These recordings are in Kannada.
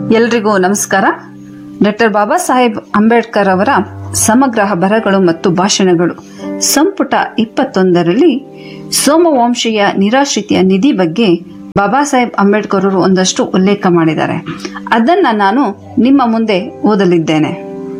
ಎಲ್ರಿಗೂ ನಮಸ್ಕಾರ ಡಾಕ್ಟರ್ ಬಾಬಾ ಸಾಹೇಬ್ ಅಂಬೇಡ್ಕರ್ ಅವರ ಸಮಗ್ರ ಬರಹಗಳು ಮತ್ತು ಭಾಷಣಗಳು ಸಂಪುಟ ಇಪ್ಪತ್ತೊಂದರಲ್ಲಿ ಸೋಮವಂಶೀಯ ನಿರಾಶ್ರಿತಿಯ ನಿಧಿ ಬಗ್ಗೆ ಬಾಬಾ ಸಾಹೇಬ್ ಅಂಬೇಡ್ಕರ್ ಅವರು ಒಂದಷ್ಟು ಉಲ್ಲೇಖ ಮಾಡಿದ್ದಾರೆ ಅದನ್ನ ನಾನು ನಿಮ್ಮ ಮುಂದೆ ಓದಲಿದ್ದೇನೆ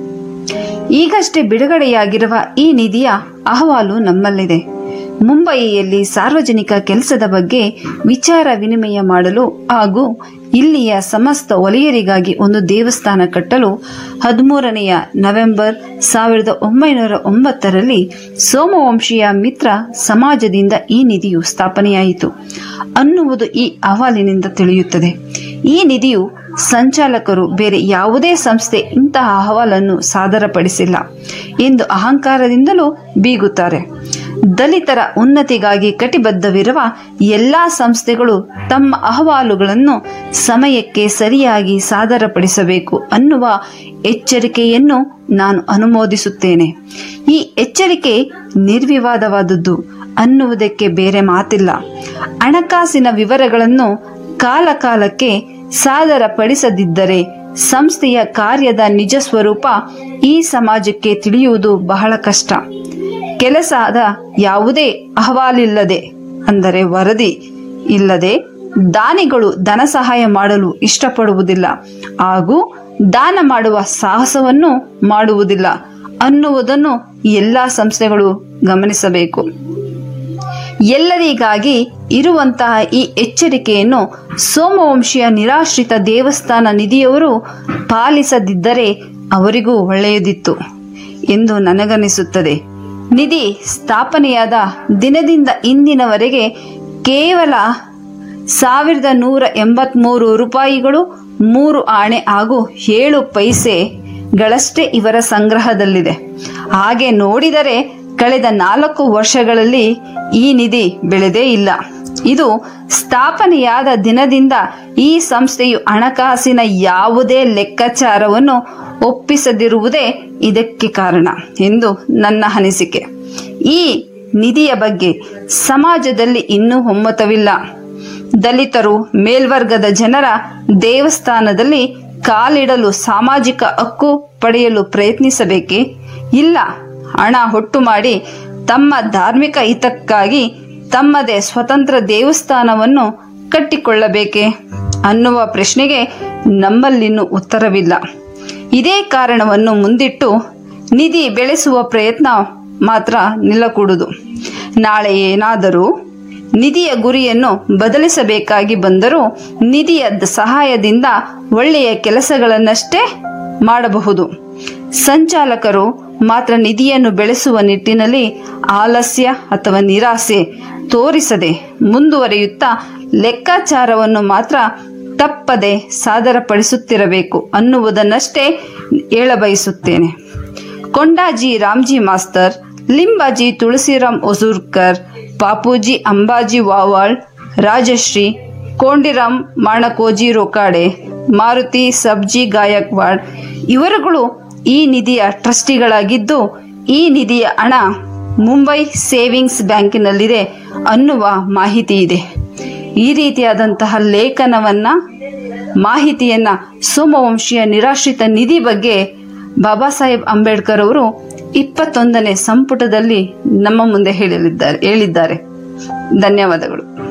ಈಗಷ್ಟೇ ಬಿಡುಗಡೆಯಾಗಿರುವ ಈ ನಿಧಿಯ ಅಹವಾಲು ನಮ್ಮಲ್ಲಿದೆ ಮುಂಬಯಿಯಲ್ಲಿ ಸಾರ್ವಜನಿಕ ಕೆಲಸದ ಬಗ್ಗೆ ವಿಚಾರ ವಿನಿಮಯ ಮಾಡಲು ಹಾಗೂ ಇಲ್ಲಿಯ ಸಮಸ್ತ ವಲಯರಿಗಾಗಿ ಒಂದು ದೇವಸ್ಥಾನ ಕಟ್ಟಲು ಹದಿಮೂರನೆಯ ನವೆಂಬರ್ ಸಾವಿರದ ಒಂಬೈನೂರ ಒಂಬತ್ತರಲ್ಲಿ ಸೋಮವಂಶೀಯ ಮಿತ್ರ ಸಮಾಜದಿಂದ ಈ ನಿಧಿಯು ಸ್ಥಾಪನೆಯಾಯಿತು ಅನ್ನುವುದು ಈ ಅಹವಾಲಿನಿಂದ ತಿಳಿಯುತ್ತದೆ ಈ ನಿಧಿಯು ಸಂಚಾಲಕರು ಬೇರೆ ಯಾವುದೇ ಸಂಸ್ಥೆ ಇಂತಹ ಅಹವಾಲನ್ನು ಸಾದರಪಡಿಸಿಲ್ಲ ಎಂದು ಅಹಂಕಾರದಿಂದಲೂ ಬೀಗುತ್ತಾರೆ ದಲಿತರ ಉನ್ನತಿಗಾಗಿ ಕಟಿಬದ್ಧವಿರುವ ಎಲ್ಲಾ ಸಂಸ್ಥೆಗಳು ತಮ್ಮ ಅಹವಾಲುಗಳನ್ನು ಸಮಯಕ್ಕೆ ಸರಿಯಾಗಿ ಸಾದರಪಡಿಸಬೇಕು ಅನ್ನುವ ಎಚ್ಚರಿಕೆಯನ್ನು ನಾನು ಅನುಮೋದಿಸುತ್ತೇನೆ ಈ ಎಚ್ಚರಿಕೆ ನಿರ್ವಿವಾದವಾದದ್ದು ಅನ್ನುವುದಕ್ಕೆ ಬೇರೆ ಮಾತಿಲ್ಲ ಹಣಕಾಸಿನ ವಿವರಗಳನ್ನು ಕಾಲಕಾಲಕ್ಕೆ ಸಾದರಪಡಿಸದಿದ್ದರೆ ಸಂಸ್ಥೆಯ ಕಾರ್ಯದ ನಿಜ ಸ್ವರೂಪ ಈ ಸಮಾಜಕ್ಕೆ ತಿಳಿಯುವುದು ಬಹಳ ಕಷ್ಟ ಕೆಲಸದ ಯಾವುದೇ ಅಹವಾಲಿಲ್ಲದೆ ಅಂದರೆ ವರದಿ ಇಲ್ಲದೆ ದಾನಿಗಳು ಧನ ಸಹಾಯ ಮಾಡಲು ಇಷ್ಟಪಡುವುದಿಲ್ಲ ಹಾಗೂ ದಾನ ಮಾಡುವ ಸಾಹಸವನ್ನು ಮಾಡುವುದಿಲ್ಲ ಅನ್ನುವುದನ್ನು ಎಲ್ಲಾ ಸಂಸ್ಥೆಗಳು ಗಮನಿಸಬೇಕು ಎಲ್ಲರಿಗಾಗಿ ಇರುವಂತಹ ಈ ಎಚ್ಚರಿಕೆಯನ್ನು ಸೋಮವಂಶೀಯ ನಿರಾಶ್ರಿತ ದೇವಸ್ಥಾನ ನಿಧಿಯವರು ಪಾಲಿಸದಿದ್ದರೆ ಅವರಿಗೂ ಒಳ್ಳೆಯದಿತ್ತು ಎಂದು ನನಗನಿಸುತ್ತದೆ ನಿಧಿ ಸ್ಥಾಪನೆಯಾದ ದಿನದಿಂದ ಇಂದಿನವರೆಗೆ ಕೇವಲ ಸಾವಿರದ ನೂರ ಎಂಬತ್ಮೂರು ರೂಪಾಯಿಗಳು ಮೂರು ಆಣೆ ಹಾಗೂ ಏಳು ಪೈಸೆಗಳಷ್ಟೇ ಇವರ ಸಂಗ್ರಹದಲ್ಲಿದೆ ಹಾಗೆ ನೋಡಿದರೆ ಕಳೆದ ನಾಲ್ಕು ವರ್ಷಗಳಲ್ಲಿ ಈ ನಿಧಿ ಬೆಳೆದೇ ಇಲ್ಲ ಇದು ಸ್ಥಾಪನೆಯಾದ ದಿನದಿಂದ ಈ ಸಂಸ್ಥೆಯು ಹಣಕಾಸಿನ ಯಾವುದೇ ಲೆಕ್ಕಾಚಾರವನ್ನು ಒಪ್ಪಿಸದಿರುವುದೇ ಇದಕ್ಕೆ ಕಾರಣ ಎಂದು ನನ್ನ ಅನಿಸಿಕೆ ಈ ನಿಧಿಯ ಬಗ್ಗೆ ಸಮಾಜದಲ್ಲಿ ಇನ್ನೂ ಒಮ್ಮತವಿಲ್ಲ ದಲಿತರು ಮೇಲ್ವರ್ಗದ ಜನರ ದೇವಸ್ಥಾನದಲ್ಲಿ ಕಾಲಿಡಲು ಸಾಮಾಜಿಕ ಹಕ್ಕು ಪಡೆಯಲು ಪ್ರಯತ್ನಿಸಬೇಕೇ ಇಲ್ಲ ಹಣ ಹೊಟ್ಟು ಮಾಡಿ ತಮ್ಮ ಧಾರ್ಮಿಕ ಹಿತಕ್ಕಾಗಿ ತಮ್ಮದೇ ಸ್ವತಂತ್ರ ದೇವಸ್ಥಾನವನ್ನು ಕಟ್ಟಿಕೊಳ್ಳಬೇಕೆ ಅನ್ನುವ ಪ್ರಶ್ನೆಗೆ ನಮ್ಮಲ್ಲಿನ್ನೂ ಉತ್ತರವಿಲ್ಲ ಇದೇ ಕಾರಣವನ್ನು ಮುಂದಿಟ್ಟು ನಿಧಿ ಬೆಳೆಸುವ ಪ್ರಯತ್ನ ಮಾತ್ರ ನಿಲ್ಲಕೂಡುದು ನಾಳೆ ಏನಾದರೂ ನಿಧಿಯ ಗುರಿಯನ್ನು ಬದಲಿಸಬೇಕಾಗಿ ಬಂದರೂ ನಿಧಿಯ ಸಹಾಯದಿಂದ ಒಳ್ಳೆಯ ಕೆಲಸಗಳನ್ನಷ್ಟೇ ಮಾಡಬಹುದು ಸಂಚಾಲಕರು ಮಾತ್ರ ನಿಧಿಯನ್ನು ಬೆಳೆಸುವ ನಿಟ್ಟಿನಲ್ಲಿ ಆಲಸ್ಯ ಅಥವಾ ನಿರಾಸೆ ತೋರಿಸದೆ ಮುಂದುವರಿಯುತ್ತಾ ಲೆಕ್ಕಾಚಾರವನ್ನು ಮಾತ್ರ ತಪ್ಪದೆ ಸಾದರಪಡಿಸುತ್ತಿರಬೇಕು ಅನ್ನುವುದನ್ನಷ್ಟೇ ಹೇಳಬಯಸುತ್ತೇನೆ ಕೊಂಡಾಜಿ ರಾಮ್ಜಿ ಮಾಸ್ತರ್ ಲಿಂಬಾಜಿ ತುಳಸಿರಾಮ್ ಒಸೂರ್ಕರ್ ಪಾಪೂಜಿ ಅಂಬಾಜಿ ವಾವಾಳ್ ರಾಜಶ್ರೀ ಕೋಂಡಿರಾಮ್ ಮಾಣಕೋಜಿ ರೋಕಾಡೆ ಮಾರುತಿ ಸಬ್ಜಿ ಗಾಯಕ್ವಾಡ್ ಇವರುಗಳು ಈ ನಿಧಿಯ ಟ್ರಸ್ಟಿಗಳಾಗಿದ್ದು ಈ ನಿಧಿಯ ಹಣ ಮುಂಬೈ ಸೇವಿಂಗ್ಸ್ ಬ್ಯಾಂಕಿನಲ್ಲಿದೆ ಅನ್ನುವ ಮಾಹಿತಿ ಇದೆ ಈ ರೀತಿಯಾದಂತಹ ಲೇಖನವನ್ನ ಮಾಹಿತಿಯನ್ನ ಸೋಮವಂಶೀಯ ನಿರಾಶ್ರಿತ ನಿಧಿ ಬಗ್ಗೆ ಬಾಬಾ ಸಾಹೇಬ್ ಅಂಬೇಡ್ಕರ್ ಅವರು ಇಪ್ಪತ್ತೊಂದನೇ ಸಂಪುಟದಲ್ಲಿ ನಮ್ಮ ಮುಂದೆ ಹೇಳಲಿದ್ದಾರೆ ಹೇಳಿದ್ದಾರೆ ಧನ್ಯವಾದಗಳು